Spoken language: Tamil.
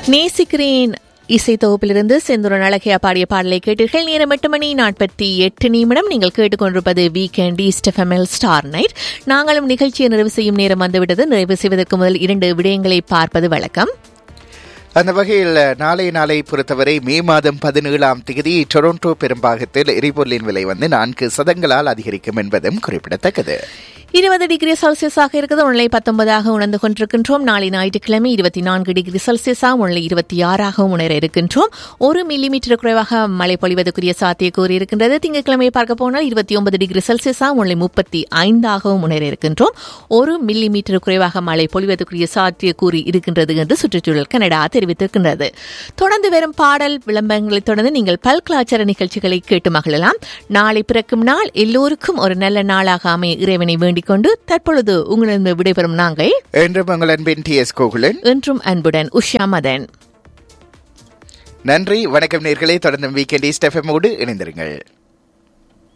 நேசிக்கிறேன் இசை தொகுப்பிலிருந்து செந்துரன் அழகையா பாடிய பாடலை கேட்டீர்கள் நேரம் எட்டு மணி நாற்பத்தி எட்டு நிமிடம் நீங்கள் கேட்டுக்கொண்டிருப்பது வீக்கெண்ட் ஈஸ்ட் எஃப்எம்எல் ஸ்டார் நைட் நாங்களும் நிகழ்ச்சியை நிறைவு செய்யும் நேரம் வந்துவிட்டது நிறைவு செய்வதற்கு முதல் இரண்டு விடயங்களை பார்ப்பது வழக்கம் அந்த வகையில் நாளை நாளை பொறுத்தவரை மே மாதம் பதினேழாம் தேதி டொரண்டோ பெரும்பாகத்தில் எரிபொருளின் விலை வந்து நான்கு சதங்களால் அதிகரிக்கும் என்பதும் குறிப்பிடத்தக்கது இருபது டிகிரி செல்சியஸாக இருக்கிறது உணலை பத்தொன்பதாக உணர்ந்து கொண்டிருக்கின்றோம் நாளை ஞாயிற்றுக்கிழமை இருபத்தி நான்கு டிகிரி செல்சியஸாக உணலை இருபத்தி ஆறாகவும் உணர இருக்கின்றோம் ஒரு மில்லிமீட்டர் குறைவாக மழை பொழிவதற்குரிய சாத்தியக்கூறு இருக்கின்றது திங்கட்கிழமை பார்க்க போனால் இருபத்தி ஒன்பது டிகிரி செல்சியஸாக உணலை முப்பத்தி ஐந்தாகவும் உணர இருக்கின்றோம் ஒரு மில்லிமீட்டர் குறைவாக மழை பொழிவதற்குரிய சாத்தியக்கூறு இருக்கின்றது என்று சுற்றுச்சூழல் கனடா தெரிவித்திருக்கின்றது தொடர்ந்து வரும் பாடல் விளம்பரங்களை தொடர்ந்து நீங்கள் பல்கலாச்சார நிகழ்ச்சிகளை கேட்டு மகிழலாம் நாளை பிறக்கும் நாள் எல்லோருக்கும் ஒரு நல்ல நாளாக அமைய இறைவனை வேண்டிக் கொண்டு தற்பொழுது உங்களிடம் விடைபெறும் நாங்கள் என்றும் உங்கள் அன்பின் டி எஸ் கோகுலன் என்றும் அன்புடன் உஷா மதன் நன்றி வணக்கம் நேர்களே தொடர்ந்து வீக்கெண்ட் ஈஸ்ட் எஃப்எம்மோடு இணைந்திருங்கள்